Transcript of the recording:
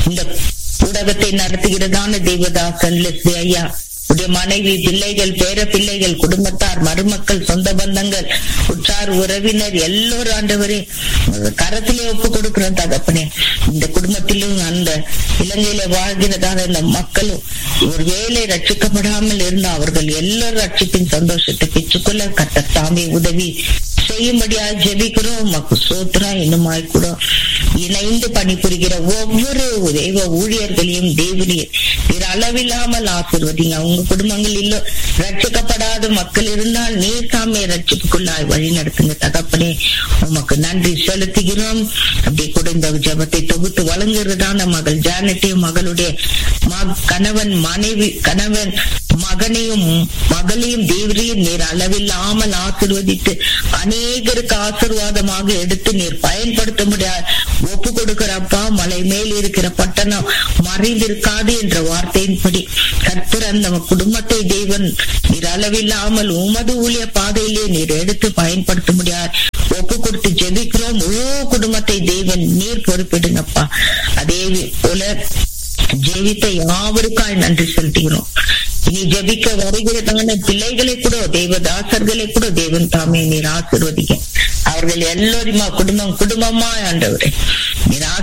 இந்த ஊடகத்தை நடத்துகிறதான தேவதாசன் லெஸ்லி ஐயா உடைய மனைவி பிள்ளைகள் பேர பிள்ளைகள் குடும்பத்தார் மருமக்கள் சொந்த பந்தங்கள் உற்றார் உறவினர் எல்லோரும் ஆண்டவரே கரத்திலே ஒப்பு கொடுக்கிறோம் தகப்பனே இந்த குடும்பத்திலும் அந்த இலங்கையில வாழ்கிறதான இந்த மக்களும் ஒரு வேலை ரட்சிக்கப்படாமல் இருந்த அவர்கள் எல்லோரும் ரட்சிப்பின் சந்தோஷத்தை பெற்றுக்கொள்ள கத்த தாமே உதவி செய்யும்படியாக ஜெபிக்கிறோம் உமக்கு சோத்திரம் இன்னுமாய் கூட இணைந்து பணிபுரிகிற ஒவ்வொரு தெய்வ ஊழியர்களையும் தேவனையும் நீர் அளவில்லாமல் ஆசிர்வதிங்க அவங்க குடும்பங்களில் ரட்சிக்கப்படாத மக்கள் இருந்தால் நீர் தாமே ரட்சிப்புக்குள்ளாய் வழி நடத்துங்க தகப்பனே உமக்கு நன்றி செலுத்துகிறோம் அப்படி கூட இந்த ஜபத்தை தொகுத்து வழங்குறதான மகள் ஜானட்டையும் மகளுடைய கணவன் மனைவி கணவன் மகனையும் மகளையும் தேவரையும் நீர் அளவில்லாமல் ஆசிர்வதித்து அநேகருக்கு ஆசிர்வாதமாக எடுத்து நீர் பயன்படுத்த முடியாது ஒப்பு கொடுக்கிறப்பா மலை மேல் இருக்கிற பட்டணம் மறைந்திருக்காது என்ற வார்த்தையின்படி கர்த்தர் அந்த குடும்பத்தை தேவன் நீர் அளவில்லாமல் உமது ஊழிய பாதையிலே நீர் எடுத்து பயன்படுத்த முடியாது ஒப்பு கொடுத்து ஜெபிக்கிறோம் முழு குடும்பத்தை தேவன் நீர் பொறுப்பிடுங்கப்பா அதே போல ஜெபித்த யாவருக்காய் நன்றி செலுத்துகிறோம் இனி ஜபிக்க வருகிறதான பிள்ளைகளை கூட தேவதாசர்களை கூட தேவன் தாமே நீர் ஆசிர்வதிக்க அவர்கள் எல்லோருமா குடும்பம் குடும்பமா ஆண்டவரே நீர்